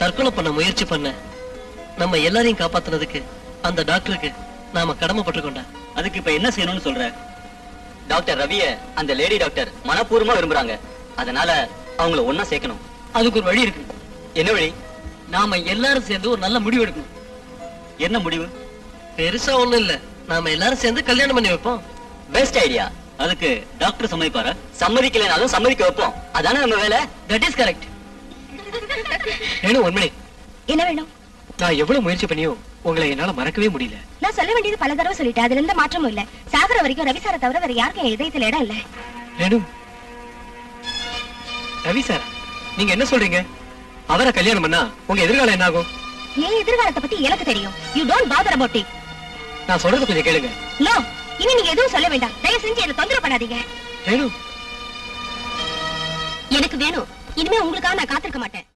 தற்கொலை பண்ண முயற்சி பண்ண நம்ம எல்லாரையும் காப்பாத்துனதுக்கு அந்த டாக்டருக்கு நாம கடமைப்பட்டிருக்கோம்டா அதுக்கு இப்ப என்ன செய்யணும்னு சொல்ற டாக்டர் ரவிய அந்த லேடி டாக்டர் மனப்பூர்வமா விரும்புறாங்க அதனால அவங்கள ஒன்னா சேர்க்கணும் அதுக்கு ஒரு வழி இருக்கு என்ன வழி நாம எல்லாரும் சேர்ந்து ஒரு நல்ல முடிவு எடுக்கணும் என்ன முடிவு பெருசா ஒண்ணும் இல்ல நாம எல்லாரும் சேர்ந்து கல்யாணம் பண்ணி வைப்போம் பெஸ்ட் ஐடியா அதுக்கு டாக்டர் சம்மதிப்பாரா சம்மதிக்கலைனாலும் சம்மதிக்க வைப்போம் அதானே நம்ம வேலை தட் இஸ் கரெக்ட் ஏனும் உண்மை என்ன வேணும் நான் எவ்வளவு முயற்சி பண்ணியும் உங்களை என்னால மறக்கவே முடியல நான் சொல்ல வேண்டியது பல தடவை சொல்லிட்டேன் அதுல எந்த மாற்றமும் இல்ல சாகர வரைக்கும் ரவி சாரை தவிர வேற யாருக்கும் என் இதயத்துல இடம் இல்ல ரேணு ரவி சார் நீங்க என்ன சொல்றீங்க அவரை கல்யாணம் பண்ணா உங்க எதிர்காலம் என்ன ஆகும் என் எதிர்காலத்தை பத்தி எனக்கு தெரியும் you don't bother about it நான் சொல்றது கொஞ்சம் கேளுங்க நோ இனி நீங்க எதுவும் சொல்ல வேண்டாம் தயவு செஞ்சு என்ன தொந்தரவு பண்ணாதீங்க ரேணு எனக்கு வேணும் இனிமே உங்களுக்காக நான் காத்திருக்க மாட்டேன்